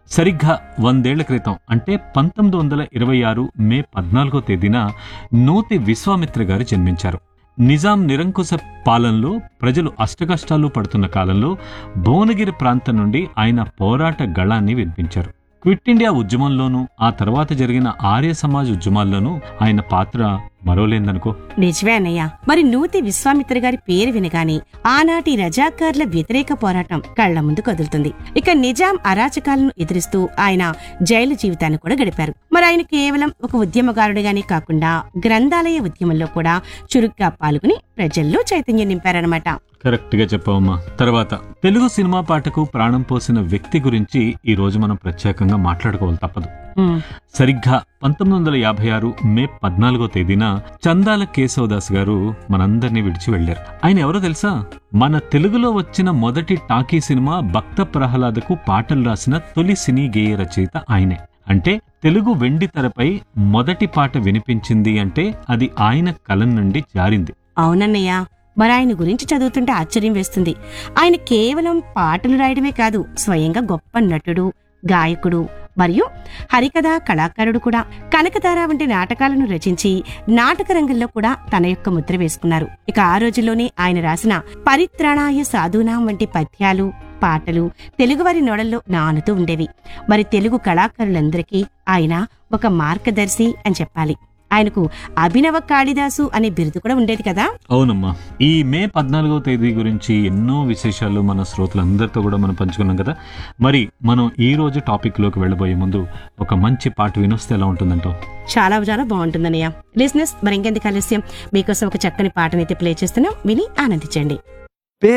సరిగ్గా వందేళ్ల క్రితం అంటే పంతొమ్మిది వందల ఇరవై ఆరు మే పద్నాలుగో తేదీన నూతి విశ్వామిత్ర గారు జన్మించారు నిజాం నిరంకుశ పాలనలో ప్రజలు అష్టకష్టాలు పడుతున్న కాలంలో భువనగిరి ప్రాంతం నుండి ఆయన పోరాట గళాన్ని వినిపించారు క్విట్ ఇండియా ఉద్యమంలోనూ ఆ తర్వాత జరిగిన ఆర్య సమాజ్ ఉద్యమాల్లోనూ ఆయన పాత్ర మరోలేందనుకో నిజమే అన్నయ్య మరి నూతి విశ్వామిత్ర గారి పేరు వినగానే ఆనాటి రజాకార్ల వ్యతిరేక పోరాటం కళ్ల ముందు కదులుతుంది ఇక నిజాం అరాచకాలను ఎదిరిస్తూ ఆయన జైలు జీవితాన్ని కూడా గడిపారు మరి ఆయన కేవలం ఒక ఉద్యమకారుడిగానే కాకుండా గ్రంథాలయ ఉద్యమంలో కూడా చురుగ్గా పాల్గొని ప్రజల్లో చైతన్యం నింపారనమాట కరెక్ట్ గా చెప్పావమ్మా తర్వాత తెలుగు సినిమా పాటకు ప్రాణం పోసిన వ్యక్తి గురించి ఈ రోజు మనం ప్రత్యేకంగా మాట్లాడుకోవాలి తప్పదు సరిగ్గా పంతొమ్మిది వందల యాభై ఆరు మే పద్నాలుగో తేదీన చందాల కేశవదాస్ గారు మనందరినీ విడిచి వెళ్లారు ఆయన ఎవరో తెలుసా మన తెలుగులో వచ్చిన మొదటి టాకీ సినిమా భక్త ప్రహ్లాదకు పాటలు రాసిన తొలి సినీ గేయ రచయిత ఆయనే అంటే తెలుగు వెండి తెరపై మొదటి పాట వినిపించింది అంటే అది ఆయన కలం నుండి జారింది అవునన్నయ్య మరి ఆయన గురించి చదువుతుంటే ఆశ్చర్యం వేస్తుంది ఆయన కేవలం పాటలు రాయడమే కాదు స్వయంగా గొప్ప నటుడు గాయకుడు మరియు హరికథా కళాకారుడు కూడా కనకతార వంటి నాటకాలను రచించి నాటక రంగంలో కూడా తన యొక్క ముద్ర వేసుకున్నారు ఇక ఆ రోజుల్లోనే ఆయన రాసిన పరిత్రాణాయ సాధూనాం వంటి పద్యాలు పాటలు తెలుగువారి నోడల్లో నానుతూ ఉండేవి మరి తెలుగు కళాకారులందరికీ ఆయన ఒక మార్గదర్శి అని చెప్పాలి ఆయనకు అభినవ కాళిదాసు అనే బిరుదు కూడా ఉండేది కదా అవునమ్మా ఈ మే పద్నాలుగవ తేదీ గురించి ఎన్నో విశేషాలు మన శ్రోతలందరితో కూడా మనం పంచుకున్నాం కదా మరి మనం ఈ రోజు టాపిక్ లోకి వెళ్ళబోయే ముందు ఒక మంచి పాట వినొస్తే ఎలా ఉంటుందంటావు చాలా చాలా బాగుంటుందన్నయ్య లిజినెస్ మరి ఇంకెందుకు ఆలస్యం మీకోసం ఒక చక్కని పాటనైతే ప్లే చేస్తున్నాం విని ఆనందించండి